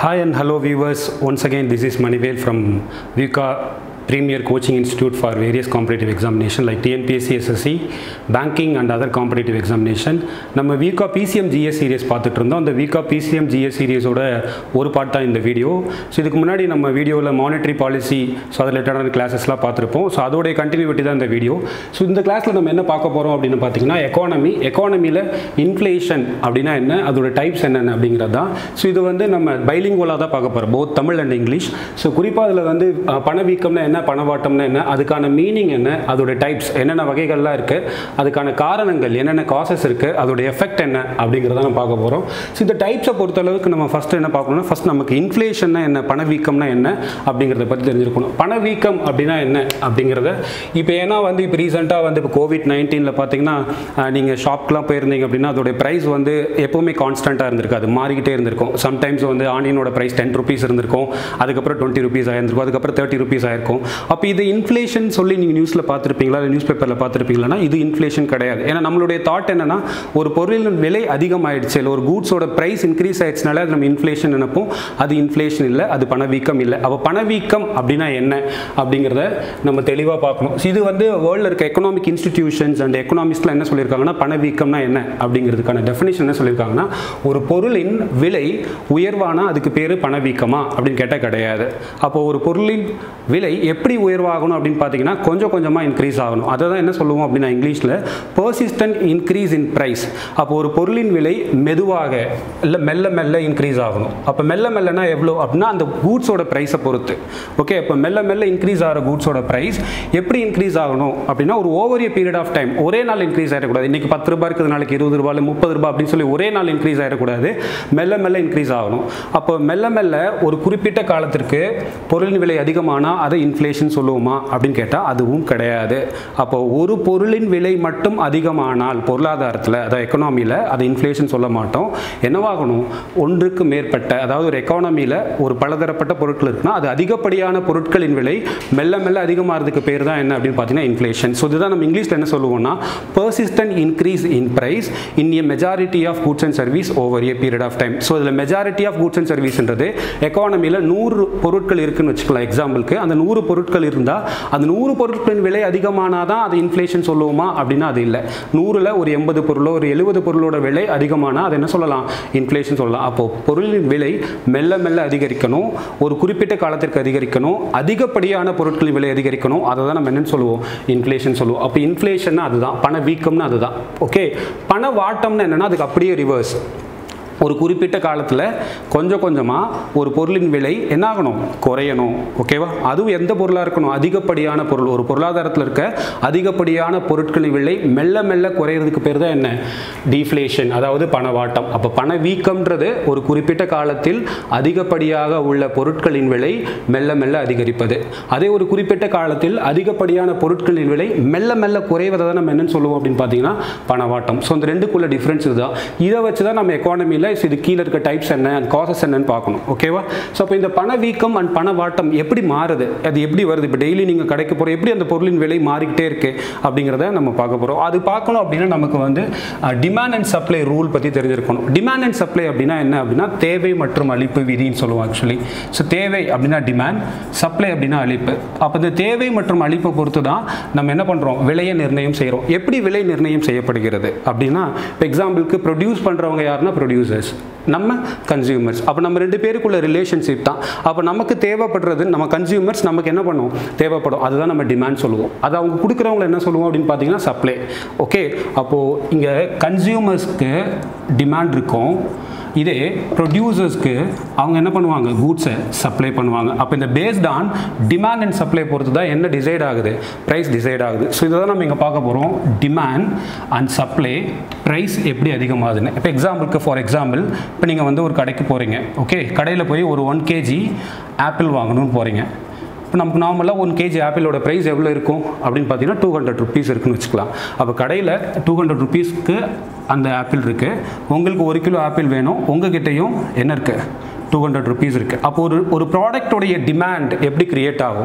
Hi and hello viewers. Once again, this is Manivel from Vika Premier Coaching Institute for various competitive examination like TNPSC, SSC, banking and other competitive examination. நம்ம விகா BCM GS serious பார்த்துட்டு இருந்தோம் அந்த விகா BCM GS சீரியஸோட ஒரு part தான் இந்த video so இதுக்கு முன்னாடி நம்ம வீடியோவில் மானிட்டரி பாலிசி ஸோ அது ரிலேட்டடான கிளாஸஸ்லாம் பார்த்துருப்போம் ஸோ அதோடைய கண்டினியூட்டி தான் இந்த வீடியோ ஸோ இந்த கிளாஸில் நம்ம என்ன பார்க்க போகிறோம் அப்படின்னு பார்த்தீங்கன்னா எக்கானமி எக்கானமியில் இன்ஃப்ளேஷன் அப்படின்னா என்ன அதோட டைப்ஸ் என்னென்ன அப்படிங்கிறது தான் ஸோ இது வந்து நம்ம பைலிங்குவலாக தான் பார்க்க போகிறோம் both Tamil and English so குறிப்பாக அதில் வந்து அஹ், பணவீக்கம்னா என்ன பணவாட்டம்னா என்ன அதுக்கான மீனிங் என்ன அதோட டைப்ஸ் என்னென்ன வகைகள்லாம் இருக்குது அதுக்கான காரணங்கள் என்னென்ன காசஸ் இருக்குது அதோட எஃபெக்ட் என்ன அப்படிங்கிறத நம்ம பார்க்க போகிறோம் ஸோ இந்த டைப்ஸை பொறுத்தளவுக்கு நம்ம ஃபஸ்ட்டு என்ன பார்க்கணும்னா ஃபஸ்ட் நமக்கு இன்ஃப்ளேஷன்னா என்ன பணவீக்கம்னா என்ன அப்படிங்கிறத பற்றி தெரிஞ்சிருக்கணும் பணவீக்கம் அப்படின்னா என்ன அப்படிங்கிறத இப்போ ஏன்னா வந்து இப்போ ரீசெண்டாக வந்து இப்போ கோவிட் நைன்டீனில் பார்த்தீங்கன்னா நீங்கள் ஷாப்க்குலாம் போயிருந்தீங்க அப்படின்னா அதோட ப்ரைஸ் வந்து எப்போவுமே கான்ஸ்டண்ட்டாக இருந்திருக்காது மாறிக்கிட்டே இருந்திருக்கும் சம்டைம்ஸ் வந்து ஆனியனோட ப்ரைஸ் டென் ருபீஸ் இருந்திருக்கும் அதுக்கப்புறம் டுவெண்ட்டி ருபீஸ் ஆயிருந்திருக்கும் அதுக்கப்புறம் தேர்ட்டி ருபீஸ் ஆயிருக்கும் அப்போ இது இன்ஃப்ளேஷன் சொல்லி நீங்கள் நியூஸில் பார்த்துருப்பீங்களா இல்லை நியூஸ் பேப்பரில் பார்த்துருப்பீங்களா இது இன்ஃப்ளேஷன் கிடையாது ஏன்னா நம்மளுடைய தாட் என்னன்னா ஒரு பொருளின் விலை அதிகமாயிடுச்சு இல்லை ஒரு கூட்ஸோட ப்ரைஸ் இன்க்ரீஸ் ஆயிடுச்சுனால அது நம்ம இன்ஃப்ளேஷன் நினைப்போம் அது இன்ஃப்ளேஷன் இல்லை அது பணவீக்கம் இல்லை அப்போ பணவீக்கம் அப்படின்னா என்ன அப்படிங்கிறத நம்ம தெளிவாக பார்க்கணும் So இது வந்து வேர்ல்டில் இருக்க எக்கனாமிக் இன்ஸ்டிடியூஷன்ஸ் அண்ட் எக்கனாமிக்ஸ்லாம் என்ன சொல்லியிருக்காங்கன்னா பணவீக்கம்னா என்ன அப்படிங்கிறதுக்கான டெஃபினேஷன் என்ன சொல்லியிருக்காங்கன்னா ஒரு பொருளின் விலை உயர்வானா அதுக்கு பேர் பணவீக்கமா அப்படின்னு கேட்டால் கிடையாது அப்போ ஒரு பொருளின் விலை எப்படி உயர்வாகணும் அப்படின்னு பார்த்தீங்கன்னா கொஞ்சம் கொஞ்சமாக இன்க்ரீஸ் ஆகணும் அதை தான் என்ன சொல்லுவோம் அப்படின்னா இங்கிலீஷில் பர்சிஸ்டன்ட் இன்க்ரீஸ் இன் ப்ரைஸ் அப்போ ஒரு பொருளின் விலை மெதுவாக இல்லை மெல்ல மெல்ல இன்க்ரீஸ் ஆகணும் அப்போ மெல்ல மெல்லனா எவ்வளோ அப்படின்னா அந்த கூட்ஸோட ப்ரைஸை பொறுத்து ஓகே இப்போ மெல்ல மெல்ல இன்க்ரீஸ் ஆகிற கூட்ஸோட ப்ரைஸ் எப்படி இன்க்ரீஸ் ஆகணும் அப்படின்னா ஒரு over a period of time ஒரே நாள் இன்க்ரீஸ் ஆகிடக்கூடாது இன்றைக்கி பத்து ரூபாய் இருக்குது நாளைக்கு இருபது ரூபாய் இல்லை முப்பது ரூபாய் அப்படின்னு சொல்லி ஒரே நாள் இன்க்ரீஸ் ஆகிடக்கூடாது மெல்ல மெல்ல இன்க்ரீஸ் ஆகணும் அப்போ மெல்ல மெல்ல ஒரு குறிப்பிட்ட காலத்திற்கு பொருளின் விலை அதிகமானால் அதை இன்ஃப்ளேஷன் சொல்லுவோமா அப்படின்னு கேட்டால் அதுவும் கிடையாது அப்போ ஒரு பொருளின் விலை மட்டும் அதிகமானால் பொருளாதாரத்தில் அதாவது எக்கனாமியில் அதை இன்ஃப்ளேஷன் சொல்ல மாட்டோம் என்னவாகணும் ஒன்றுக்கு மேற்பட்ட அதாவது ஒரு எக்கானமியில் ஒரு பலதரப்பட்ட பொருட்கள் இருக்குன்னா அது அதிகப்படியான பொருட்களின் விலை மெல்ல மெல்ல அதிகமாகிறதுக்கு பேர் தான் என்ன அப்படின்னு பார்த்தீங்கன்னா இன்ஃப்ளேஷன் ஸோ இதுதான் நம்ம இங்கிலீஷில் என்ன சொல்லுவோம்னா persistent increase in price in a majority of goods and service over a period of time so இதில் மெஜாரிட்டி ஆஃப் கூட்ஸ் அண்ட் சர்வீஸ்ன்றது எக்கானமியில் நூறு பொருட்கள் இருக்குன்னு வச்சுக்கலாம் எக்ஸாம்பிளுக்கு அந்த நூறு பொருட்கள் இருந்தால் அந்த நூறு பொருட்களின் விலை அதிகமானால் தான் அது இன்ஃப்ளேஷன் சொல்லுவோமா அப்படின்னா அது இல்லை நூறில் ஒரு எண்பது பொருளோ ஒரு எழுபது பொருளோட விலை அதிகமானால் அது என்ன சொல்லலாம் இன்ஃப்ளேஷன் சொல்லலாம் அப்போது பொருளின் விலை மெல்ல மெல்ல அதிகரிக்கணும் ஒரு குறிப்பிட்ட காலத்திற்கு அதிகரிக்கணும் அதிகப்படியான பொருட்களின் விலை அதிகரிக்கணும் அதை தான் நம்ம என்னன்னு சொல்லுவோம் இன்ஃப்ளேஷன் சொல்லுவோம் அப்போ இன்ஃப்ளேஷன்னா அதுதான் பண வீக்கம்னு அதுதான் ஓகே பண வாட்டம்னு என்னன்னா அதுக்கு அப்படியே ரிவர்ஸ் ஒரு குறிப்பிட்ட காலத்தில் கொஞ்சம் கொஞ்சமாக ஒரு பொருளின் விலை என்ன ஆகணும் குறையணும் ஓகேவா அதுவும் எந்த பொருளாக இருக்கணும் அதிகப்படியான பொருள் ஒரு பொருளாதாரத்தில் இருக்க அதிகப்படியான பொருட்களின் விலை மெல்ல மெல்ல குறையிறதுக்கு பேர் தான் என்ன டீஃப்ளேஷன் அதாவது பணவாட்டம் அப்போ பணவீக்கம்ன்றது ஒரு குறிப்பிட்ட காலத்தில் அதிகப்படியாக உள்ள பொருட்களின் விலை மெல்ல மெல்ல அதிகரிப்பது அதே ஒரு குறிப்பிட்ட காலத்தில் அதிகப்படியான பொருட்களின் விலை மெல்ல மெல்ல குறைவதை தான் நம்ம என்னன்னு சொல்லுவோம் அப்படின்னு பார்த்தீங்கன்னா பணவாட்டம் ஸோ இந்த ரெண்டுக்குள்ள டிஃப்ரென்ஸ் இதுதான் இதை வச்சு தான் நம்ம எக்கானமியில் இது கீழே இருக்க டைப்ஸ் என்ன அண்ட் காசஸ் என்னன்னு பார்க்கணும் ஓகேவா ஸோ அப்போ இந்த பணவீக்கம் அண்ட் பணவாட்டம் எப்படி மாறுது அது எப்படி வருது இப்போ டெய்லி நீங்கள் கடைக்கு போகிற எப்படி அந்த பொருளின் விலை மாறிக்கிட்டே இருக்கு அப்படிங்கிறத நம்ம பார்க்க போகிறோம் அது பார்க்கணும் அப்படின்னா நமக்கு வந்து டிமாண்ட் அண்ட் சப்ளை ரூல் பற்றி தெரிஞ்சிருக்கணும் டிமாண்ட் அண்ட் சப்ளை அப்படின்னா என்ன அப்படின்னா தேவை மற்றும் அளிப்பு விதின்னு சொல்லுவோம் ஆக்சுவலி ஸோ தேவை அப்படின்னா டிமாண்ட் சப்ளை அப்படின்னா அளிப்பு அப்போ இந்த தேவை மற்றும் அளிப்பை பொறுத்து தான் நம்ம என்ன பண்ணுறோம் விலையை நிர்ணயம் செய்கிறோம் எப்படி விலை நிர்ணயம் செய்யப்படுகிறது அப்படின்னா இப்போ எக்ஸாம்பிளுக்கு ப்ரொடியூஸ் பண்ணுறவங்க யாருன்னா ப்ரொடியூசர்ஸ் நம்ம கன்சியூமர்ஸ் அப்போ நம்ம ரெண்டு பேருக்குள்ள ரிலேஷன்ஷிப் தான் அப்போ நமக்கு தேவைப்படுறது நம்ம கன்சியூமர்ஸ் நமக்கு என்ன பண்ணும் தேவைப்படும் அதுதான் நம்ம டிமாண்ட் சொல்லுவோம் அது அவங்க கொடுக்குறவங்கள என்ன சொல்லுவோம் அப்படின்னு பார்த்தீங்கன்னா சப்ளை ஓகே அப்போது இங்கே கன்சியூமர்ஸ்க்கு டிமாண்ட் இருக்கும் இதே ப்ரொடியூசர்ஸ்க்கு அவங்க என்ன பண்ணுவாங்க கூட்ஸை சப்ளை பண்ணுவாங்க அப்போ இந்த based on demand and supply பொறுத்து தான் என்ன டிசைட் ஆகுது ப்ரைஸ் டிசைட் ஆகுது ஸோ இதை தான் நம்ம இங்கே பார்க்க போகிறோம் டிமாண்ட் அண்ட் சப்ளை ப்ரைஸ் எப்படி அதிகமாகுதுன்னு இப்போ எக்ஸாம்பிளுக்கு ஃபார் எக்ஸாம்பிள் இப்போ நீங்கள் வந்து ஒரு கடைக்கு போகிறீங்க ஓகே கடையில் போய் ஒரு ஒன் கேஜி ஆப்பிள் வாங்கணும்னு போகிறீங்க இப்போ நமக்கு நார்மலாக ஒன் கேஜி ஆப்பிளோட ப்ரைஸ் எவ்வளோ இருக்கும் அப்படின்னு பார்த்தீங்கன்னா டூ ஹண்ட்ரட் ருபீஸ் இருக்குன்னு வச்சுக்கலாம் அப்போ கடையில் டூ ஹண்ட்ரட் ருபீஸ்க்கு அந்த ஆப்பிள் இருக்குது உங்களுக்கு ஒரு கிலோ ஆப்பிள் வேணும் உங்ககிட்டயும் என்ன இருக்குது டூ ஹண்ட்ரட் ருபீஸ் இருக்குது அப்போ ஒரு ஒரு ப்ராடக்டோடைய டிமாண்ட் எப்படி கிரியேட் ஆகும்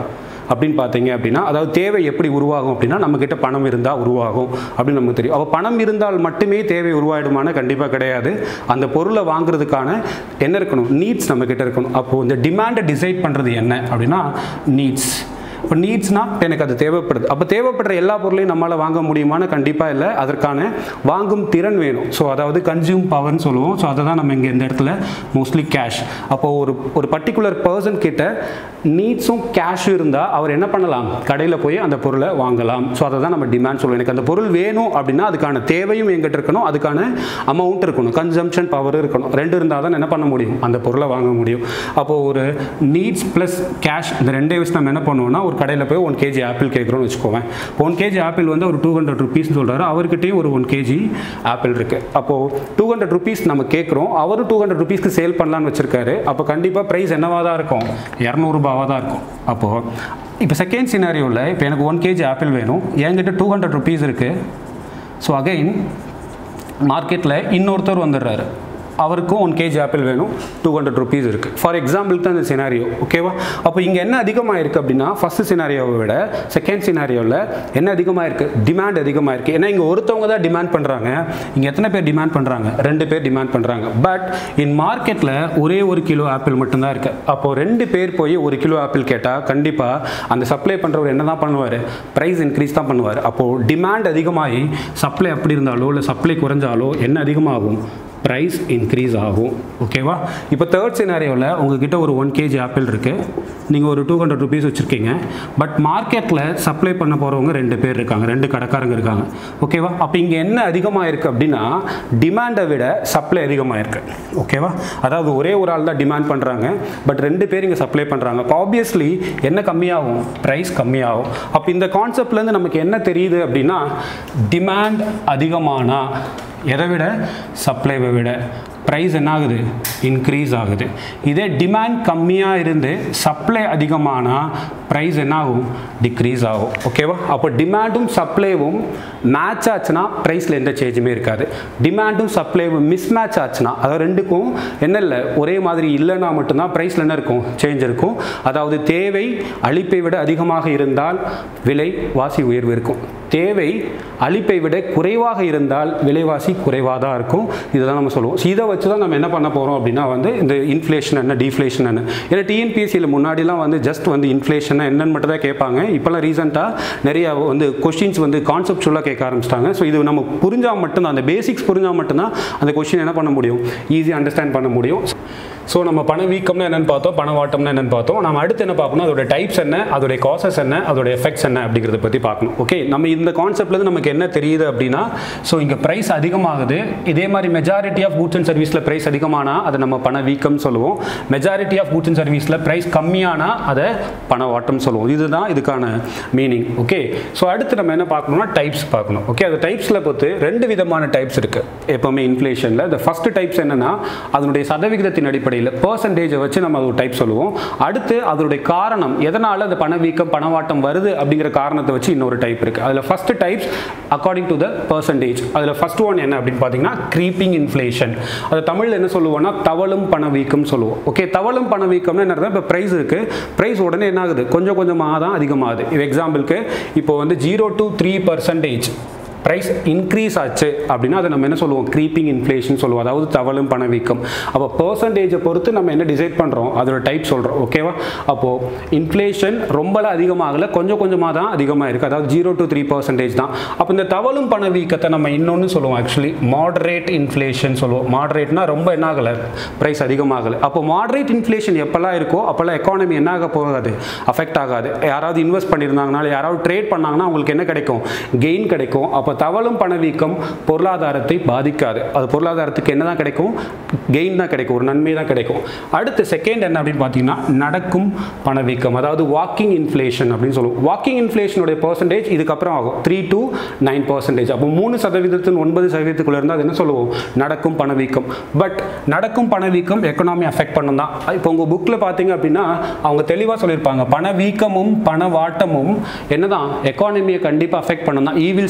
அப்படின்னு பார்த்தீங்க அப்படின்னா அதாவது தேவை எப்படி உருவாகும் அப்படின்னா நம்மக்கிட்ட பணம் இருந்தால் உருவாகும் அப்படின்னு நமக்கு தெரியும் அப்போ பணம் இருந்தால் மட்டுமே தேவை உருவாயிடுமானா கண்டிப்பாக கிடையாது அந்த பொருளை வாங்குறதுக்கான என்ன இருக்கணும் நீட்ஸ் நம்மக்கிட்ட இருக்கணும் அப்போது இந்த டிமாண்டை டிசைட் பண்ணுறது என்ன அப்படின்னா நீட்ஸ் இப்போ நீட்ஸ்னா எனக்கு அது தேவைப்படுது அப்போ தேவைப்படுற எல்லா பொருளையும் நம்மளால் வாங்க முடியுமான்னு கண்டிப்பாக இல்லை அதற்கான வாங்கும் திறன் வேணும் ஸோ அதாவது கன்சியூம் பவர்னு சொல்லுவோம் ஸோ அதை தான் நம்ம இங்கே இந்த இடத்துல மோஸ்ட்லி கேஷ் அப்போது ஒரு ஒரு பர்டிகுலர் பர்சன் கிட்ட நீட்ஸும் கேஷும் இருந்தால் அவர் என்ன பண்ணலாம் கடையில் போய் அந்த பொருளை வாங்கலாம் ஸோ அதை தான் நம்ம டிமாண்ட் சொல்லுவோம் எனக்கு அந்த பொருள் வேணும் அப்படின்னா அதுக்கான தேவையும் எங்கிட்ட இருக்கணும் அதுக்கான அமௌண்ட் இருக்கணும் கன்சம்ஷன் பவர் இருக்கணும் ரெண்டு இருந்தால் தான் என்ன பண்ண முடியும் அந்த பொருளை வாங்க முடியும் அப்போது ஒரு நீட்ஸ் ப்ளஸ் கேஷ் இந்த ரெண்டே வச்சு நம்ம என்ன பண்ணுவோம்னா ஒரு கடையில் போய் ஒன் கேஜி ஆப்பிள் கேட்குறோம்னு வச்சுக்கோவேன் ஒன் கேஜி ஆப்பிள் வந்து ஒரு டூ ஹண்ட்ரட் ருபீஸ்னு சொல்கிறாரு அவர்கிட்டயும் ஒரு ஒன் கேஜி ஆப்பிள் இருக்குது அப்போது டூ ஹண்ட்ரட் ருபீஸ் நம்ம கேட்குறோம் அவரும் டூ ஹண்ட்ரட் ருபீஸ்க்கு சேல் பண்ணலான்னு வச்சிருக்காரு அப்போ கண்டிப்பாக ப்ரைஸ் என்னவாக தான் இருக்கும் இரநூறுபாவாக தான் இருக்கும் அப்போது இப்போ செகண்ட் சினாரியோவில் இப்போ எனக்கு ஒன் கேஜி ஆப்பிள் வேணும் என்கிட்ட டூ ஹண்ட்ரட் ருபீஸ் இருக்குது ஸோ அகைன் மார்க்கெட்டில் இன்னொருத்தர் வந்துடுறாரு அவருக்கும் ஒன் கேஜி ஆப்பிள் வேணும் டூ ஹண்ட்ரட் ருபீஸ் இருக்குது ஃபார் எக்ஸாம்பிள் தான் இந்த சினாரியோ ஓகேவா அப்போ இங்கே என்ன அதிகமாக இருக்குது அப்படின்னா ஃபஸ்ட்டு சினாரியோவை விட செகண்ட் சினாரியோவில் என்ன அதிகமாக இருக்குது டிமாண்ட் அதிகமாக இருக்குது ஏன்னா இங்கே ஒருத்தவங்க தான் டிமாண்ட் பண்ணுறாங்க இங்கே எத்தனை பேர் டிமாண்ட் பண்ணுறாங்க ரெண்டு பேர் டிமாண்ட் பண்ணுறாங்க பட் இன் மார்க்கெட்டில் ஒரே ஒரு கிலோ ஆப்பிள் மட்டும்தான் இருக்குது அப்போது ரெண்டு பேர் போய் ஒரு கிலோ ஆப்பிள் கேட்டால் கண்டிப்பாக அந்த சப்ளை பண்ணுறவர் என்ன தான் பண்ணுவார் ப்ரைஸ் இன்க்ரீஸ் தான் பண்ணுவார் அப்போது டிமாண்ட் அதிகமாகி சப்ளை அப்படி இருந்தாலோ இல்லை சப்ளை குறைஞ்சாலோ என்ன அதிகமாகும் ப்ரைஸ் இன்க்ரீஸ் ஆகும் ஓகேவா இப்போ தேர்ட் சினாரியோவில் உங்ககிட்ட ஒரு ஒன் கேஜி ஆப்பிள் இருக்குது நீங்கள் ஒரு டூ ஹண்ட்ரட் ருபீஸ் வச்சுருக்கீங்க பட் மார்க்கெட்டில் சப்ளை பண்ண போகிறவங்க ரெண்டு பேர் இருக்காங்க ரெண்டு கடைக்காரங்க இருக்காங்க ஓகேவா அப்போ இங்கே என்ன அதிகமாக இருக்குது அப்படின்னா டிமாண்டை விட சப்ளை அதிகமாக இருக்குது ஓகேவா அதாவது ஒரே ஒரு ஆள் தான் டிமாண்ட் பண்ணுறாங்க பட் ரெண்டு பேர் இங்கே சப்ளை பண்ணுறாங்க அப்போ ஆப்வியஸ்லி என்ன கம்மியாகும் ப்ரைஸ் கம்மியாகும் அப்போ இந்த கான்செப்ட்லேருந்து நமக்கு என்ன தெரியுது அப்படின்னா டிமாண்ட் அதிகமானா எதை விட சப்ளைவை விட ப்ரைஸ் என்ன ஆகுது இன்க்ரீஸ் ஆகுது இதே டிமாண்ட் கம்மியாக இருந்து சப்ளை அதிகமானால் ப்ரைஸ் என்ன ஆகும் டிக்ரீஸ் ஆகும் ஓகேவா அப்போ டிமாண்டும் சப்ளைவும் மேட்ச் ஆச்சுன்னா ப்ரைஸில் எந்த சேஞ்சுமே இருக்காது டிமாண்டும் சப்ளைவும் மிஸ் மேட்ச் ஆச்சுன்னா அதாவது ரெண்டுக்கும் என்ன இல்லை ஒரே மாதிரி இல்லைன்னா மட்டும்தான் ப்ரைஸில் என்ன இருக்கும் சேஞ்ச் இருக்கும் அதாவது தேவை அளிப்பை விட அதிகமாக இருந்தால் விலை வாசி உயர்வு இருக்கும் தேவை அளிப்பை விட குறைவாக இருந்தால் விலைவாசி குறைவாக தான் இருக்கும் இதுதான் நம்ம சொல்லுவோம் So இதை வச்சு தான் நம்ம என்ன பண்ண போகிறோம் அப்படின்னா வந்து இந்த இன்ஃப்ளேஷன் என்ன டிஃப்ளேஷன் என்ன ஏன்னா டிஎன்பிஎஸ்சியில் முன்னாடிலாம் வந்து ஜஸ்ட் வந்து இன்ஃப்ளேஷன் என்னன்னு மட்டும் தான் கேட்பாங்க இப்போல்லாம் ரீசெண்டாக நிறைய வந்து கொஸ்டின்ஸ் வந்து கான்செப்டுவலாக கேட்க ஆரம்பிச்சிட்டாங்க ஸோ இது நம்ம புரிஞ்சால் மட்டும்தான் அந்த பேசிக்ஸ் புரிஞ்சால் மட்டும்தான் அந்த கொஸ்டின் என்ன பண்ண முடியும் ஈஸியாக அண்டர்ஸ்டாண்ட் பண்ண முடியும் ஸோ நம்ம பண வீக்கம்னா என்னன்னு பார்த்தோம் பண வாட்டம்னா என்னன்னு பார்த்தோம் நம்ம அடுத்து என்ன பார்க்கணும் அதோட டைப்ஸ் என்ன அதோட காசஸ் என்ன அதோட எஃபெக்ட்ஸ் என்ன அப்படிங்கிறத பற்றி பார்க்கணும் ஓகே நம்ம இந்த கான்செப்ட்லேருந்து நமக்கு என்ன தெரியுது அப்படின்னா ஸோ இங்கே ப்ரைஸ் அதிகமாகுது இதே மாதிரி மெஜாரிட்டி ஆஃப் கூட்ஸ் அண்ட் சர்வீஸில் ப்ரைஸ் அதிகமானால் அதை நம்ம பண வீக்கம் சொல்லுவோம் மெஜாரிட்டி ஆஃப் கூட்ஸ் அண்ட் சர்வீஸில் ப்ரைஸ் கம்மியானால் அதை பண வாட்டம் சொல்லுவோம் இதுதான் இதுக்கான மீனிங் ஓகே ஸோ அடுத்து நம்ம என்ன பார்க்கணும்னா டைப்ஸ் பார்க்கணும் ஓகே அந்த டைப்ஸில் பொறுத்து ரெண்டு விதமான டைப்ஸ் இருக்குது எப்போவுமே இன்ஃப்ளேஷனில் இந்த ஃபஸ்ட்டு டைப்ஸ் என்னென்னா அதனுடைய சதவிகிதத்தின் அடிப்படையில் பர்சன்டேஜை வச்சு நம்ம அது ஒரு டைப் சொல்லுவோம் அடுத்து அதனுடைய காரணம் எதனால் அந்த பணவீக்கம் பணவாட்டம் வருது அப்படிங்கிற காரணத்தை வச்சு இன்னொரு டைப் இருக்குது அதில் first types according to the percentage அதில் ஃபஸ்ட் ஒன் என்ன அப்படின்னு பார்த்தீங்கன்னா க்ரீப்பிங் இன்ஃப்ளேஷன் அது தமிழில் என்ன சொல்லுவோம்னா தவளும் பணவீக்கம் சொல்லுவோம் ஓகே தவளும் பணவீக்கம்னு என்ன இப்போ ப்ரைஸ் இருக்குது ப்ரைஸ் உடனே என்ன ஆகுது கொஞ்சம் கொஞ்சமாக தான் அதிகமாகுது இப்போ எக்ஸாம்பிளுக்கு இப்போ வந்து zero to three percentage price increase ஆச்சு அப்படின்னா அதை நம்ம என்ன சொல்லுவோம் க்ரீப்பிங் இன்ஃப்ளேஷன் சொல்லுவோம் அதாவது தவளும் பணவீக்கம் அப்போ பர்சன்டேஜை பொறுத்து நம்ம என்ன டிசைட் பண்ணுறோம் அதோட டைப் சொல்கிறோம் ஓகேவா அப்போது இன்ஃப்ளேஷன் ரொம்பலாம் அதிகமாகல கொஞ்சம் கொஞ்சமாக தான் அதிகமாக இருக்குது அதாவது ஜீரோ டு த்ரீ பர்சன்டேஜ் தான் அப்போ இந்த தவளும் பணவீக்கத்தை நம்ம இன்னொன்று சொல்லுவோம் ஆக்சுவலி மாடரேட் இன்ஃப்ளேஷன் சொல்லுவோம் மாடரேட்னா ரொம்ப என்ன ஆகலை ப்ரைஸ் அதிகமாகலை அப்போ மாடரேட் இன்ஃப்ளேஷன் எப்போல்லாம் இருக்கோ அப்போல்லாம் எக்கானமி என்ன ஆக போகாது அஃபெக்ட் ஆகாது யாராவது இன்வெஸ்ட் பண்ணியிருந்தாங்கன்னா இல்லை யாராவது ட்ரேட் பண்ணாங்கன்னா அவங்களுக்கு என்ன கிடைக்கும் கெயின் கிடைக்கும் அப்போ தவளும் பணவீக்கம் பொருளாதாரத்தை பாதிக்காது அது பொருளாதாரத்துக்கு என்ன தான் கிடைக்கும் கெயின் தான் கிடைக்கும் ஒரு நன்மை தான் கிடைக்கும் அடுத்து செகண்ட் என்ன அப்படின்னு பார்த்தீங்கன்னா நடக்கும் பணவீக்கம் அதாவது வாக்கிங் இன்ஃப்ளேஷன் அப்படின்னு சொல்லுவோம் வாக்கிங் இன்ஃப்ளேஷனுடைய பர்சன்டேஜ் இதுக்கப்புறம் ஆகும் த்ரீ டு நைன் பர்சன்டேஜ் அப்போ மூணு சதவீதத்தின் ஒன்பது சதவீதத்துக்குள்ள இருந்தால் அது என்ன சொல்லுவோம் நடக்கும் பணவீக்கம் பட் நடக்கும் பணவீக்கம் எக்கனாமி அஃபெக்ட் பண்ணும் தான் இப்போ உங்கள் புக்கில் பார்த்தீங்க அப்படின்னா அவங்க தெளிவாக சொல்லியிருப்பாங்க பணவீக்கமும் பணவாட்டமும் என்னதான் எக்கானமியை கண்டிப்பாக அஃபெக்ட் பண்ணும் தான் ஈவில்ஸ் ஆஃப் எக்கானமி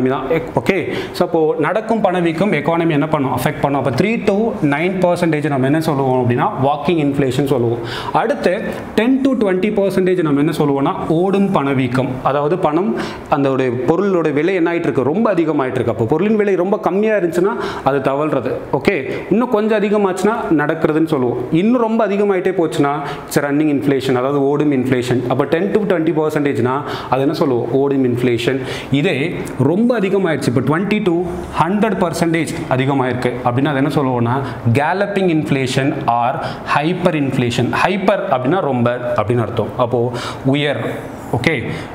எக்கானமி தான் ஓகே ஸோ அப்போது நடக்கும் பணவீக்கம் எக்கானமி என்ன பண்ணும் அஃபெக்ட் பண்ணும் அப்போ த்ரீ டு நைன் பர்சன்டேஜ் நம்ம என்ன சொல்லுவோம் அப்படின்னா வாக்கிங் இன்ஃப்ளேஷன் சொல்லுவோம் அடுத்து டென் டு டுவெண்ட்டி பர்சன்டேஜ் நம்ம என்ன சொல்லுவோம்னா ஓடும் பணவீக்கம் அதாவது பணம் அந்த பொருளோட விலை என்ன ஆயிட்டு இருக்கு ரொம்ப அதிகமாயிட்டு இருக்கு அப்போ பொருளின் விலை ரொம்ப கம்மியாக இருந்துச்சுன்னா அது தவழ்றது ஓகே இன்னும் கொஞ்சம் அதிகமாச்சுன்னா நடக்கிறதுன்னு சொல்லுவோம் இன்னும் ரொம்ப அதிகமாயிட்டே போச்சுன்னா இட்ஸ் ரன்னிங் இன்ஃப்ளேஷன் அதாவது ஓடும் இன்ஃப்ளேஷன் அப்போ டென் டு டுவெண்ட்டி பர்சன்டேஜ்னா அது என்ன சொல்லுவோம் ஓடும் இன்ஃப்ளேஷன் இதே ரொம்ப அதிகமாயிடுச்சு இப்போ டுவெண்ட்டி டு ஹண்ட்ரட் பர்சன்டேஜ் அதிகமாயிருக்கு அப்படின்னா அது என்ன சொல்லுவோம்னா galloping inflation or hyper inflation hyper அப்படின்னா ரொம்ப அப்படின்னு அர்த்தம் அப்போது உயர் ஓகே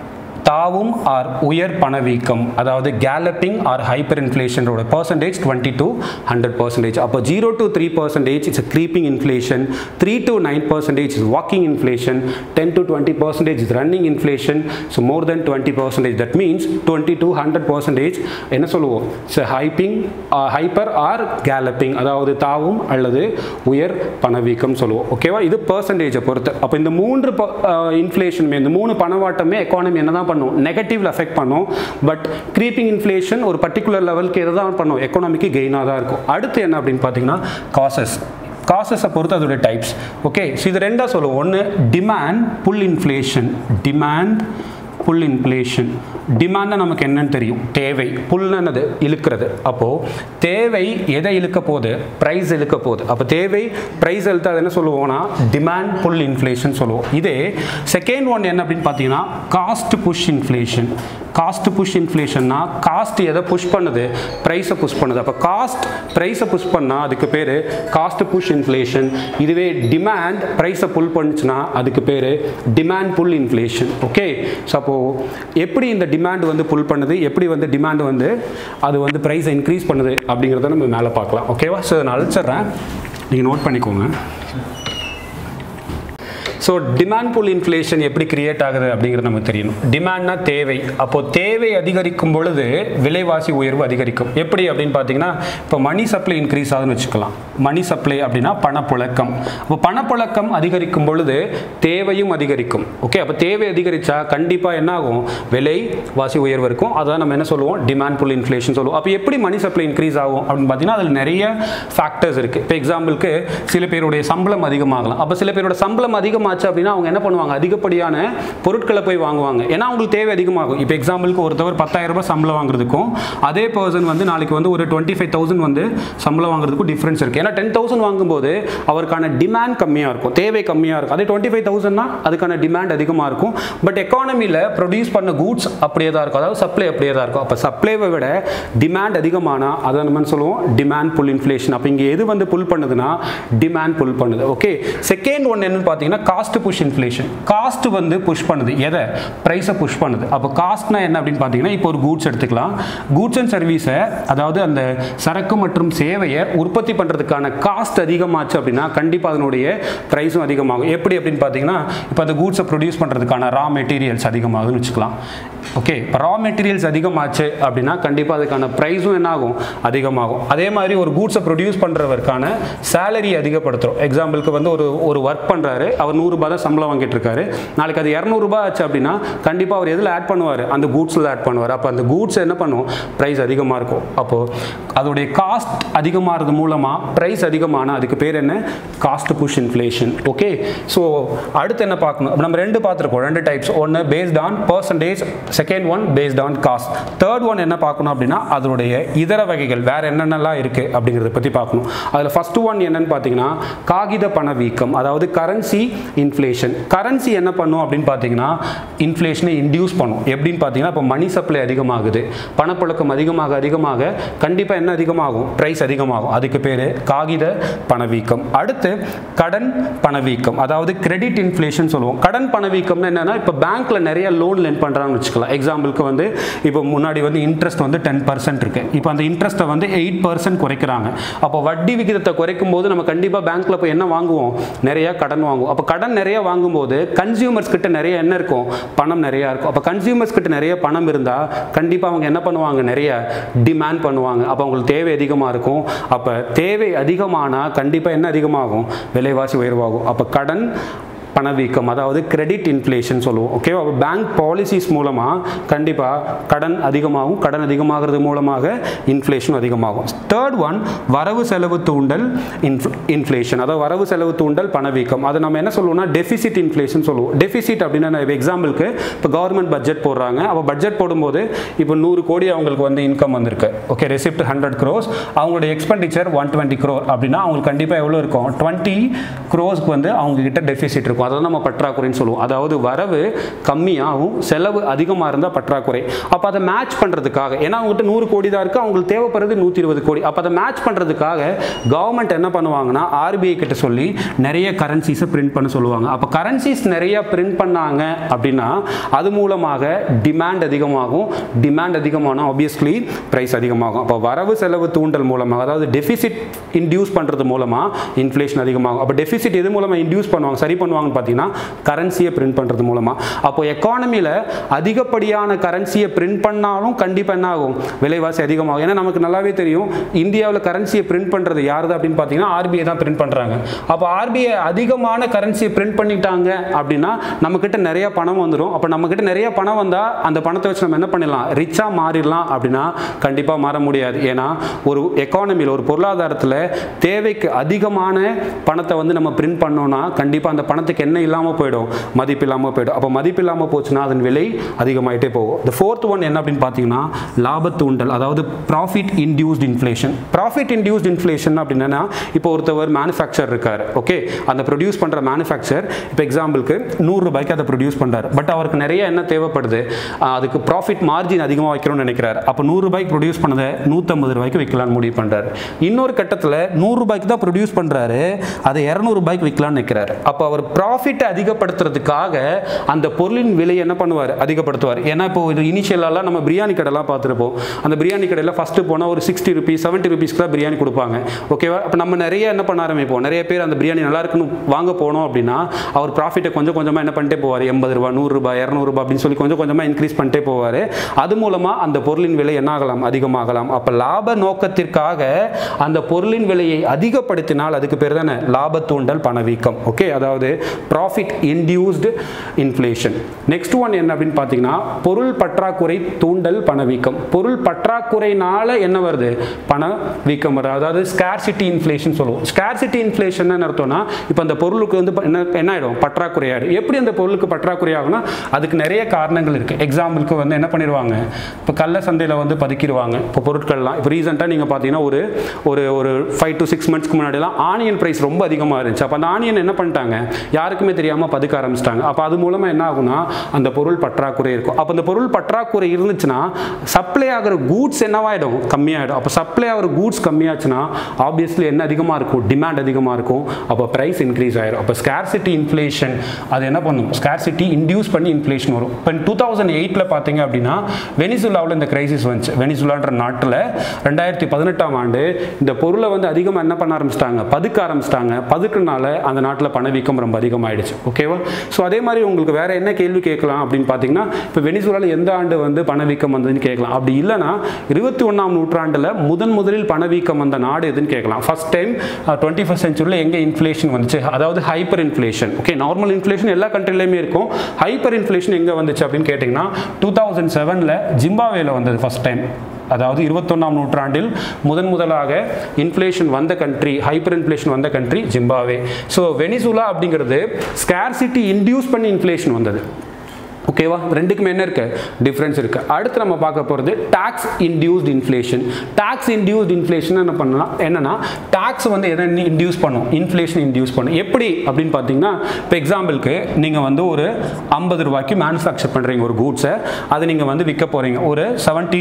தாவும் ஆர் உயர் பணவீக்கம் அதாவது கேலப்பிங் ஆர் ஹைப்பர் இன்ஃப்ளேஷனோட percentage twenty to hundred percentage அப்போ zero to three percentage it's creeping inflation three to nine percentage is walking inflation ten to twenty percentage is running inflation so more then twenty percentage that means twenty to hundred percentage என்ன சொல்லுவோம் so hyping hyper or galloping அதாவது தாவும் அல்லது உயர் பணவீக்கம் சொல்லுவோம் ஓகேவா இது பர்சன்டேஜை பொறுத்து அப்போ இந்த மூன்று இன்ஃப்ளேஷனுமே இந்த மூணு பணவாட்டமே எக்கானமி என்ன தான் பண்ணும் நெகட்டிவ்ல அஃபெக்ட் பண்ணும் பட் க்ரீப்பிங் இன்ஃப்ளேஷன் ஒரு பர்டிகுலர் லெவலுக்கு எதை தான் பண்ணும் எக்கானமிக்கு கெயினாக தான் இருக்கும் அடுத்து என்ன அப்படின்னு பார்த்தீங்கன்னா காசஸ் காசஸை பொறுத்து அதோடைய டைப்ஸ் ஓகே ஸோ இது ரெண்டாக சொல்லுவோம் ஒன்று demand pull inflation demand pull inflation demand நமக்கு என்னன்னு தெரியும் தேவை புல்னது இழுக்கிறது அப்போது தேவை எதை இழுக்க போகுது ப்ரைஸ் இழுக்க போகுது அப்போ தேவை ப்ரைஸ் இழுத்தா அது என்ன சொல்லுவோம்னா டிமாண்ட் புல் இன்ஃப்ளேஷன் சொல்லுவோம் இதே செகண்ட் ஒன் என்ன அப்படின்னு பார்த்தீங்கன்னா cost push inflation cost push இன்ஃப்ளேஷன்னா காஸ்ட் எதை புஷ் பண்ணுது ப்ரைஸை புஷ் பண்ணுது அப்போ காஸ்ட் ப்ரைஸை புஷ் பண்ணால் அதுக்கு பேர் காஸ்ட் புஷ் இன்ஃப்ளேஷன் இதுவே டிமாண்ட் ப்ரைஸை புல் பண்ணுச்சுன்னா அதுக்கு பேர் demand pull inflation okay so அப்போது எப்படி இந்த டிமாண்ட் வந்து புல் பண்ணுது எப்படி வந்து டிமாண்ட் வந்து அது வந்து ப்ரைஸை இன்க்ரீஸ் பண்ணுது அப்படிங்கிறத நம்ம மேலே பார்க்கலாம் ஓகேவா ஸோ நான் அழிச்சிட்றேன் நீங்கள் நோட் பண்ணிக்கோங்க ஸோ டிமாண்ட் புல் இன்ஃப்ளேஷன் எப்படி கிரியேட் ஆகுது அப்படிங்கிறது நமக்கு தெரியணும் டிமாண்ட்னா தேவை அப்போ தேவை அதிகரிக்கும் பொழுது விலைவாசி உயர்வு அதிகரிக்கும் எப்படி அப்படின்னு பார்த்தீங்கன்னா இப்போ மணி சப்ளை இன்க்ரீஸ் ஆகுதுன்னு வச்சுக்கலாம் மணி சப்ளை அப்படின்னா பணப்புழக்கம் அப்போ பணப்புழக்கம் அதிகரிக்கும் பொழுது தேவையும் அதிகரிக்கும் ஓகே அப்போ தேவை அதிகரித்தா கண்டிப்பாக என்ன ஆகும் விலை வாசி உயர்வு இருக்கும் அதான் நம்ம என்ன சொல்லுவோம் டிமாண்ட் புல் இன்ஃப்ளேஷன் சொல்லுவோம் அப்போ எப்படி மணி சப்ளை இன்க்ரீஸ் ஆகும் அப்படின்னு பார்த்தீங்கன்னா அதில் நிறைய ஃபேக்டர்ஸ் இருக்குது இப்போ எக்ஸாம்பிளுக்கு சில பேருடைய சம்பளம் அதிகமாகலாம் அப்போ சில பேரோட சம்பளம் அதிகமாச்சு அப்படின்னா அவங்க என்ன பண்ணுவாங்க அதிகப்படியான பொருட்களை போய் வாங்குவாங்க ஏன்னா அவங்களுக்கு தேவை அதிகமாகும் இப்போ எக்ஸாம்பிளுக்கு ஒருத்தவர் பத்தாயிரம் ரூபாய் சம்பளம் வாங்குறதுக்கும் அதே பர்சன் வந்து நாளைக்கு வந்து ஒரு டுவெண்ட்டி ஃபைவ் தௌசண்ட் வந்து சம்பளம் வாங்குறதுக்கும் டிஃப்ரென்ஸ் இருக்குது ஏன்னா டென் தௌசண்ட் வாங்கும்போது அவருக்கான டிமாண்ட் கம்மியாக இருக்கும் தேவை கம்மியாக இருக்கும் அதே டுவெண்ட்டி ஃபைவ் தௌசண்ட்னா அதுக்கான டிமாண்ட் அதிகமாக இருக்கும் பட் எக்கானமியில் ப்ரொடியூஸ் பண்ண கூட்ஸ் அப்படியே தான் இருக்கும் அதாவது சப்ளை அப்படியே தான் இருக்கும் அப்போ சப்ளைவை விட டிமாண்ட் அதிகமானால் அதை நம்ம என்ன சொல்லுவோம் டிமாண்ட் புல் இன்ஃப்ளேஷன் அப்போ இங்கே எது வந்து புல் பண்ணுதுன்னா டிமாண்ட் புல் பண்ணுது ஓகே செகண்ட் ஒன் என்னன்னு பார்த்தீங்கன்னா காஸ்ட் புஷ் இன்ஃப்ளேஷன் காஸ்ட் வந்து புஷ் பண்ணுது எதை ப்ரைஸை புஷ் பண்ணுது அப்போ காஸ்ட்னா என்ன அப்படின்னு பார்த்தீங்கன்னா இப்போ ஒரு கூட்ஸ் எடுத்துக்கலாம் கூட்ஸ் அண்ட் சர்வீஸை அதாவது அந்த சரக்கு மற்றும் சேவையை உற்பத்தி பண்ணுறதுக்கான காஸ்ட் அதிகமாச்சு அப்படின்னா கண்டிப்பாக அதனுடைய ப்ரைஸும் அதிகமாகும் எப்படி அப்படின்னு பார்த்தீங்கன்னா இப்போ அந்த கூட்ஸை ப்ரொடியூஸ் பண்ணுறதுக்கான ரா மெட்டீரியல்ஸ் அதிகமாகுதுன்னு வச்சுக்கலாம் ஓகே இப்போ ரா மெட்டீரியல்ஸ் அதிகமாச்சு அப்படின்னா கண்டிப்பாக அதுக்கான ப்ரைஸும் என்ன ஆகும் அதிகமாகும் அதே மாதிரி ஒரு கூட்ஸை ப்ரொடியூஸ் பண்ணுறவருக்கான சேலரி அதிகப்படுத்துகிறோம் எக்ஸாம்பிளுக்கு வந்து ஒரு ஒரு ஒர்க் பண்ணுறாரு அவர் நூறுரூபா தான் சம்பளம் வாங்கிட்டு இருக்காரு நாளைக்கு அது இரநூறுபா ஆச்சு அப்படின்னா கண்டிப்பாக அவர் எதில் ஆட் பண்ணுவார் அந்த கூட்ஸில் ஆட் பண்ணுவார் அப்போ அந்த கூட்ஸ் என்ன பண்ணும் ப்ரைஸ் அதிகமாக இருக்கும் அப்போது அதோடைய காஸ்ட் அதிகமாகிறது மூலமாக ப்ரைஸ் அதிகமான அதுக்கு பேர் என்ன cost push inflation okay so அடுத்து என்ன பார்க்கணும் அப்ப நம்ம ரெண்டு பார்த்துருக்கோம் ரெண்டு டைப்ஸ் ஒன்று based on percentage second one based on cost third one என்ன பார்க்கணும் அப்படின்னா அதனுடைய இதர வகைகள் வேற என்னென்னலாம் இருக்குது அப்படிங்கிறத பற்றி பார்க்கணும் அதில் ஃபர்ஸ்ட் ஒன் என்னன்னு பார்த்தீங்கன்னா காகித பணவீக்கம் அதாவது கரன்சி இன்ஃப்ளேஷன் கரன்சி என்ன பண்ணும் அப்படின்னு பார்த்தீங்கன்னா இன்ஃப்ளேஷனை இன்டியூஸ் பண்ணும் எப்படின்னு பார்த்தீங்கன்னா இப்போ மணி சப்ளை அதிகமாகுது பணப்புழக்கம் அதிகமாக அதிகமாக கண்டிப்பாக என்ன அதிகமாகும் ப்ரைஸ் அதிகமாகும் அதுக்கு பேர் காகித பணவீக்கம் அடுத்து கடன் பணவீக்கம் அதாவது கிரெடிட் இன்ஃப்ளேஷன் சொல்லுவோம் கடன் பணவீக்கம்னு என்னன்னா இப்போ பேங்க்ல நிறைய லோன் லென் பண்ணுறாங்கன்னு வச்சுக்கலாம் எக்ஸாம்பிளுக்கு வந்து இப்போ முன்னாடி வந்து இன்ட்ரெஸ்ட் வந்து டென் பர்சன்ட் இருக்கு இப்போ அந்த இன்ட்ரெஸ்ட்டை வந்து எயிட் பர்சன்ட் குறைக்கிறாங்க அப்போ வட்டி விகிதத்தை குறைக்கும் போது நம்ம கண்டிப்பாக பேங்க்ல போய் என்ன வாங்குவோம் நிறைய கடன் வாங்குவோம் அப்போ கடன் நிறைய வாங்கும்போது கன்சியூமர்ஸ் கிட்ட நிறைய என்ன இருக்கும் பணம் நிறைய இருக்கும் அப்போ கன்சியூமர்ஸ் கிட்ட நிறைய பணம் இருந்தால் கண்டிப்பாக அவங்க என்ன பண்ணுவாங்க நிறைய டிமாண்ட் பண்ணுவாங்க அப்போ அவங்களுக்கு தேவை அதிகமாக இருக்கும் அப்போ தேவை அதிகமானால் கண்டிப்பாக என்ன அதிகமாகும் விலைவாசி உயர்வாகும் அப்போ கடன் பணவீக்கம் அதாவது கிரெடிட் இன்ஃப்ளேஷன் சொல்லுவோம் ஓகேவா அப்போ பேங்க் பாலிசிஸ் மூலமாக கண்டிப்பாக கடன் அதிகமாகும் கடன் அதிகமாகிறது மூலமாக இன்ஃப்ளேஷன் அதிகமாகும் தேர்ட் ஒன் வரவு செலவு தூண்டல் இன்ஃப்ளேஷன் அதாவது வரவு செலவு தூண்டல் பணவீக்கம் அதை நம்ம என்ன சொல்லுவோம்னா டெபிசிட் இன்ஃப்ளேஷன் சொல்லுவோம் டெபிசிட் அப்படின்னா எக்ஸாம்பிளுக்கு இப்போ கவர்மெண்ட் பட்ஜெட் போடுறாங்க அப்போ பட்ஜெட் போடும்போது இப்போ நூறு கோடி அவங்களுக்கு வந்து இன்கம் வந்திருக்கு ஓகே ரெசிப்ட் ஹண்ட்ரட் க்ரோஸ் அவங்களுடைய எக்ஸ்பெண்டிச்சர் ஒன் டுவெண்ட்டி க்ரோர் அப்படின்னா அவங்களுக்கு கண்டிப்பாக எவ்வளோ இருக்கும் டுவெண்ட்டி க்ரோஸ்க்கு வந்து அவங்க கிட்ட டெபிசிட் இருக்கும் அதை நம்ம பற்றாக்குறைன்னு சொல்லுவோம் அதாவது வரவு கம்மியாகவும் செலவு அதிகமாக இருந்தால் பற்றாக்குறை அப்போ அதை மேட்ச் பண்ணுறதுக்காக ஏன்னா அவங்ககிட்ட நூறு கோடி தான் இருக்குது அவங்களுக்கு தேவைப்படுறது நூற்றி இருபது கோடி அப்போ அதை மேட்ச் பண்ணுறதுக்காக கவர்மெண்ட் என்ன பண்ணுவாங்கன்னா ஆர்பிஐ கிட்ட சொல்லி நிறைய கரன்சிஸை பிரிண்ட் பண்ண சொல்லுவாங்க அப்போ கரன்சிஸ் நிறைய பிரிண்ட் பண்ணாங்க அப்படின்னா அது மூலமாக டிமாண்ட் அதிகமாகும் டிமாண்ட் அதிகமானால் ஆப்வியஸ்லி ப்ரைஸ் அதிகமாகும் அப்போ வரவு செலவு தூண்டல் மூலமாக அதாவது டெபிசிட் இன்டியூஸ் பண்ணுறது மூலமாக இன்ஃப்ளேஷன் அதிகமாகும் அப்போ டெபிசிட் எது மூலமாக இன்டியூஸ் பண்ணுவாங்க சரி பண்ணுவாங்கன்னு பார்த்தீங்கன்னா கரன்சியை பிரிண்ட் பண்ணுறது மூலமாக அப்போ எக்கானமியில் அதிகப்படியான கரன்சியை பிரிண்ட் பண்ணாலும் கண்டிப்பாக என்ன ஆகும் விலைவாசி அதிகமாகும் ஏன்னா நமக்கு நல்லாவே தெரியும் இந்தியாவில் கரன்சியை பிரிண்ட் பண்ணுறது யாருது அப்படின்னு பார்த்தீங்கன்னா ஆர்பிஐ தான் பிரிண்ட் பண்ணுறாங்க அப்போ ஆர்பிஐ அதிகமான கரன்சியை பிரிண்ட் பண்ணிட்டாங்க அப்படின்னா நம்மக்கிட்ட நிறைய பணம் வந்துடும் அப்போ நம்மக்கிட்ட நிறைய பணம் வந்தால் அந்த பணத்தை வச்சு நம்ம என்ன பண்ணிடலாம் ரிச்சாக மாறிடலாம் அப்படின்னா கண்டிப்பாக மாற முடியாது ஏன்னா ஒரு எக்கானமியில் ஒரு பொருளாதாரத்தில் தேவைக்கு அதிகமான பணத்தை வந்து நம்ம பிரிண்ட் பண்ணோம்னா கண்டிப்பாக அந்த பணத்துக்கு என்ன இல்லாமல் போயிடும் மதிப்பு இல்லாமல் போயிடும் அப்போ மதிப்பு இல்லாமல் போச்சுன்னா அதன் விலை அதிகமாயிட்டே போகும் இந்த ஃபோர்த் ஒன் என்ன அப்படின்னு பார்த்தீங்கன்னா லாபத்து உண்டல் அதாவது profit induced inflation profit induced inflation அப்படின்னா இப்போ ஒருத்தவர் மேனுஃபேக்சர் இருக்கார் ஓகே அந்த ப்ரொடியூஸ் பண்ணுற மேனுஃபேக்சர் இப்போ எக்ஸாம்பிளுக்கு நூறு ரூபாய்க்கு அதை ப்ரொடியூஸ் பண்ணுறாரு பட் அவருக்கு நிறைய என்ன தேவைப்படுது ஆஹ் அதுக்கு ப்ராஃபிட் மார்ஜின் அதிகமாக வைக்கணும்னு நினைக்கிறாரு அப்போ நூறு ரூபாய்க்கு ப்ரொடியூஸ் பண்ணதை நூற்றம்பது ரூபாய்க்கு விற்கலாம்னு முடிவு பண்ணுறாரு இன்னொரு கட்டத்தில் நூறு ரூபாய்க்கு தான் ப்ரொடியூஸ் பண்ணுறாரு அதை இரநூறு ரூபாய்க்கு விற்கலாம்னு நினைக்கிறாரு அப்போ அவர் ப்ராஃபிட்டை அதிகப்படுத்துறதுக்காக அந்த பொருளின் விலையை என்ன பண்ணுவார் அதிகப்படுத்துவார் ஏன்னா இப்போ ஒரு இனிஷியலாலாம் நம்ம பிரியாணி கடைலாம் பார்த்துருப்போம் அந்த பிரியாணி கடையில் ஃபஸ்ட்டு போனால் ஒரு சிக்ஸ்டி ருபீஸ் செவன்ட்டி ருபீஸ்க்கு தான் பிரியாணி கொடுப்பாங்க ஓகேவா அப்போ நம்ம நிறைய என்ன பண்ண ஆரம்பிப்போம் நிறைய பேர் அந்த பிரியாணி நல்லா இருக்குன்னு வாங்க போனோம் அப்படின்னா அவர் ப்ராஃபிட்டை கொஞ்சம் கொஞ்சமாக என்ன பண்ணிட்டே போவார் எண்பது ரூபா நூறுரூபா இரநூறுபா அப்படின்னு சொல்லி கொஞ்சம் கொஞ்சமாக இன்க்ரீஸ் பண்ணிட்டே போவார் அது மூலமாக அந்த பொருளின் விலை என்ன ஆகலாம் அதிகமாகலாம் அப்போ லாப நோக்கத்திற்காக அந்த பொருளின் விலையை அதிகப்படுத்தினால் அதுக்கு பேர் தானே லாப தூண்டல் பணவீக்கம் ஓகே அதாவது profit induced inflation next one என்ன அப்படின்னு பார்த்தீங்கன்னா பொருள் பற்றாக்குறை தூண்டல் பணவீக்கம் பொருள் பற்றாக்குறைனால என்ன வருது பணவீக்கம் வருது அதாவது ஸ்கேர்சிட்டி இன்ஃப்ளேஷன் சொல்லுவோம் ஸ்கேர்சிட்டி இன்ஃப்ளேஷன் என்ன அர்த்தம்னா இப்போ அந்த பொருளுக்கு வந்து என்ன என்ன ஆகிடும் பற்றாக்குறை ஆகிடும் எப்படி அந்த பொருளுக்கு பற்றாக்குறை ஆகும்னா அதுக்கு நிறைய காரணங்கள் இருக்குது எக்ஸாம்பிளுக்கு வந்து என்ன பண்ணிடுவாங்க இப்போ கள்ள சந்தையில் வந்து பதுக்கிடுவாங்க இப்போ பொருட்கள்லாம் இப்போ ரீசெண்டாக நீங்கள் பார்த்தீங்கன்னா ஒரு ஒரு ஒரு ஃபைவ் டு சிக்ஸ் மந்த்ஸ்க்கு முன்னாடிலாம் ஆனியன் ப்ரைஸ் ரொம்ப அதிகமாக இருந்துச்சு அப்போ அந்த ஆனியன் என்ன பண்ணிட்டாங்க யாருக்குமே தெரியாமல் பதுக்க ஆரம்பிச்சிட்டாங்க அப்போ அது மூலமாக என்ன ஆகும்னா அந்த பொருள் பற்றாக்குறை இருக்கும் அப்போ அந்த பொருள் பற்றாக்குறை இருந்துச்சுன்னா சப்ளை ஆகிற கூட்ஸ் என்னவாயிடும் கம்மியாயிடும் அப்போ சப்ளை ஆகிற கூட்ஸ் கம்மியாச்சுன்னா ஆப்வியஸ்லி என்ன அதிகமாக இருக்கும் டிமாண்ட் அதிகமாக இருக்கும் அப்போ ப்ரைஸ் இன்க்ரீஸ் ஆயிடும் அப்போ ஸ்கேர்சிட்டி இன்ஃப்ளேஷன் அது என்ன பண்ணும் ஸ்கேர்சிட்டி இன்டியூஸ் பண்ணி இன்ஃப்ளேஷன் வரும் இப்போ டூ தௌசண்ட் எயிட்டில் பார்த்தீங்க அப்படின்னா வெனிசுலாவில் இந்த கிரைசிஸ் வந்துச்சு வெனிசுலான்ற நாட்டில் ரெண்டாயிரத்தி பதினெட்டாம் ஆண்டு இந்த பொருளை வந்து அதிகமாக என்ன பண்ண ஆரம்பிச்சிட்டாங்க பதுக்க ஆரம்பிச்சிட்டாங்க பதுக்குனால அந்த நாட்டில் பணவீக்கம் ரொம்ப அதிகமாயிடுச்சு ஓகேவா ஸோ அதே மாதிரி உங்களுக்கு வேற என்ன கேள்வி கேட்கலாம் அப்படின்னு பார்த்தீங்கன்னா இப்போ வெனிசுலாவில் எந்த ஆண்டு வந்து பணவீக்கம் வந்ததுன்னு கேட்கலாம் அப்படி இல்லைன்னா இருபத்தி ஒன்றாம் நூற்றாண்டில் முதன் முதலில் பணவீக்கம் வந்த நாடு எதுன்னு கேட்கலாம் ஃபர்ஸ்ட் டைம் டுவெண்ட்டி ஃபஸ்ட் சென்ச்சுரியில் எங்கே இன்ஃப்ளேஷன் வந்துச்சு அதாவது hyper inflation okay normal inflation எல்லா கண்ட்ரிலையுமே இருக்கும் ஹைப்பர் இன்ஃப்ளேஷன் எங்கே வந்துச்சு அப்படின்னு கேட்டிங்கன்னா டூ தௌசண்ட் செவனில் ஜிம்பாவேல வந்தது ஃபர்ஸ்ட் டைம் அதாவது இருபத்தொன்னாம் நூற்றாண்டில் முதன் முதலாக இன்ஃப்ளேஷன் வந்த கண்ட்ரி ஹைப்பர் இன்ஃப்ளேஷன் வந்த கண்ட்ரி ஜிம்பாவே ஸோ வெனிசுலா அப்படிங்கிறது ஸ்கேர்சிட்டி இன்டியூஸ் பண்ணி இன்ஃப்ளேஷன் வந்தது ஓகேவா ரெண்டுக்குமே என்ன இருக்கு டிஃப்ரென்ஸ் இருக்கு அடுத்து நம்ம பார்க்க போகிறது tax induced inflation tax induced inflation என்ன பண்ணலாம் என்னன்னா டாக்ஸ் வந்து எதை இன்டியூஸ் பண்ணும் இன்ஃப்ளேஷன் இன்டியூஸ் பண்ணும் எப்படி அப்படின்னு பார்த்தீங்கன்னா இப்போ எக்ஸாம்பிளுக்கு நீங்கள் வந்து ஒரு ஐம்பது ரூபாய்க்கு மேனுஃபேக்சர் பண்ணுறீங்க ஒரு கூட்ஸை அதை நீங்கள் வந்து விற்க போகிறீங்க ஒரு செவன்ட்டி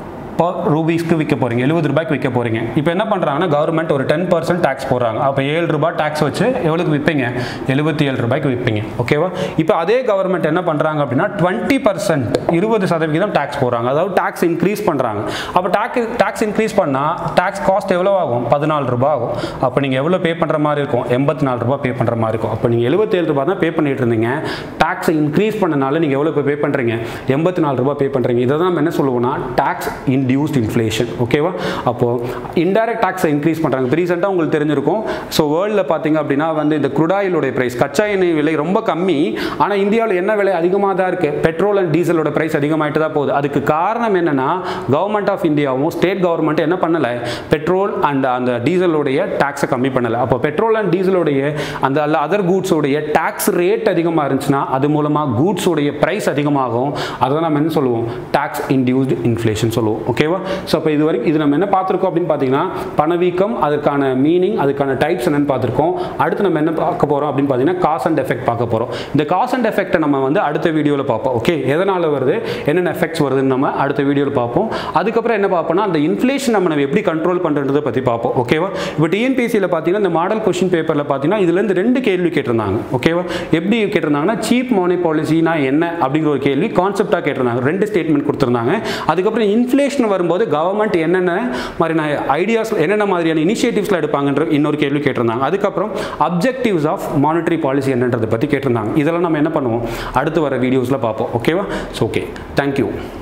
பர் ரூபீஸ்க்கு விற்க போகிறீங்க எழுபது ரூபாய்க்கு விற்க போகிறீங்க இப்போ என்ன பண்ணுறாங்கன்னா கவர்மெண்ட் ஒரு டென் பர்சன்ட் டேக்ஸ் போடுறாங்க அப்போ ஏழு ரூபாய் டேக்ஸ் வச்சு எவ்வளோக்கு விற்பீங்க எழுபத்தி ஏழு ரூபாய்க்கு விற்பீங்க ஓகேவா இப்போ அதே கவர்மெண்ட் என்ன பண்ணுறாங்க அப்படின்னா டுவெண்ட்டி பர்சன்ட் இருபது சதவிகிதம் டேக்ஸ் போடுறாங்க அதாவது டேக்ஸ் இன்க்ரீஸ் பண்ணுறாங்க அப்போ டேக்ஸ் டேக்ஸ் இன்க்ரீஸ் பண்ணால் டேக்ஸ் காஸ்ட் எவ்வளோ ஆகும் பதினாலு ரூபாய் ஆகும் அப்போ நீங்கள் எவ்வளோ பே பண்ணுற மாதிரி இருக்கும் எண்பத்தி நாலு ரூபாய் பே பண்ணுற மாதிரி இருக்கும் அப்போ நீங்கள் எழுபத்தேழு ரூபாய் தான் பே பண்ணிட்டு இருந்தீங்க டேக்ஸை இன்க்ரீஸ் பண்ணனால நீங்கள் எவ்வளோ பே பண்ணுறீங்க எண்பத்தி நாலு ரூபாய் பே பண்ணுறீங்க இதை தான் நம்ம என்ன சொல்லுவோம்னா டேக்ஸ் இன் இன்டியூஸ்ட் இன்ஃப்ளேஷன் ஓகேவா அப்போது இன்டைரக்ட் டாக்ஸை இன்க்ரீஸ் பண்ணுறாங்க இப்போ ரீசெண்டாக உங்களுக்கு தெரிஞ்சிருக்கும் ஸோ வேர்ல்டில் பார்த்தீங்க அப்படின்னா வந்து இந்த குடாயிலுடைய ப்ரைஸ் கச்சா எண்ணெய் விலை ரொம்ப கம்மி ஆனால் இந்தியாவில் என்ன விலை அதிகமாக தான் இருக்குது பெட்ரோல் அண்ட் டீசலோட ப்ரைஸ் அதிகமாகிட்டு தான் போகுது அதுக்கு காரணம் என்னென்னா கவர்மெண்ட் ஆஃப் இந்தியாவும் ஸ்டேட் கவர்மெண்ட் என்ன பண்ணலை பெட்ரோல் அண்ட் அந்த டீசலோடைய டாக்ஸை கம்மி பண்ணலை அப்போ பெட்ரோல் அண்ட் டீசலோடைய அந்த அல்ல அதர் கூட்ஸோடைய டாக்ஸ் ரேட் அதிகமாக இருந்துச்சுன்னா அது மூலமாக கூட்ஸோடைய ப்ரைஸ் அதிகமாகும் அதை நம்ம என்ன சொல்லுவோம் டாக்ஸ் இன்டியூஸ்டு இன்ஃப்ளேஷன் சொல்லுவோம் ஓகேவா ஸோ அப்போ இது வரைக்கும் இது நம்ம என்ன பார்த்துருக்கோம் அப்படின்னு பார்த்தீங்கன்னா பணவீக்கம் அதுக்கான மீனிங் அதுக்கான டைப்ஸ் என்னன்னு பார்த்துருக்கோம் அடுத்து நம்ம என்ன பார்க்க போகிறோம் அப்படின்னு பார்த்தீங்கன்னா காஸ் அண்ட் எஃபெக்ட் பார்க்க போகிறோம் இந்த காஸ் அண்ட் எஃபெக்ட்டை நம்ம வந்து அடுத்த வீடியோவில் பார்ப்போம் ஓகே எதனால் வருது என்னென்ன எஃபெக்ட்ஸ் வருதுன்னு நம்ம அடுத்த வீடியோவில் பார்ப்போம் அதுக்கப்புறம் என்ன பார்ப்போம்னா அந்த இன்ஃப்ளேஷன் நம்ம நம்ம எப்படி கண்ட்ரோல் பண்ணுறதை பற்றி பார்ப்போம் ஓகேவா இப்போ டிஎன்பிசியில் பார்த்தீங்கன்னா இந்த மாடல் கொஸ்டின் பேப்பரில் பார்த்தீங்கன்னா இதுலேருந்து ரெண்டு கேள்வி கேட்டிருந்தாங்க ஓகேவா எப்படி கேட்டிருந்தாங்கன்னா சீப் மோனி பாலிசினா என்ன அப்படிங்கிற ஒரு கேள்வி கான்செப்டாக கேட்டிருந்தாங்க ரெண்டு ஸ்டேட்மெண்ட் கொடுத்துருந்தாங்க அதுக்கப்புறம் இன்ஃப்ளேஷன் வரும்போது கவர்மெண்ட் என்னென்ன மாதிரியான ஐடியாஸ் என்னென்ன மாதிரியான இனிஷியேட்டிவ்ஸ்லாம் எடுப்பாங்கன்ற இன்னொரு கேள்வி கேட்டிருந்தாங்க அதுக்கப்புறம் அப்ஜெக்டிவ்ஸ் ஆஃப் மானிட்டரி பாலிசி என்னன்றதை பற்றி கேட்டிருந்தாங்க இதெல்லாம் நம்ம என்ன பண்ணுவோம் அடுத்து வர வீடியோஸில் பார்ப்போம் ஓகேவா ஸோ ஓகே தேங்க்யூ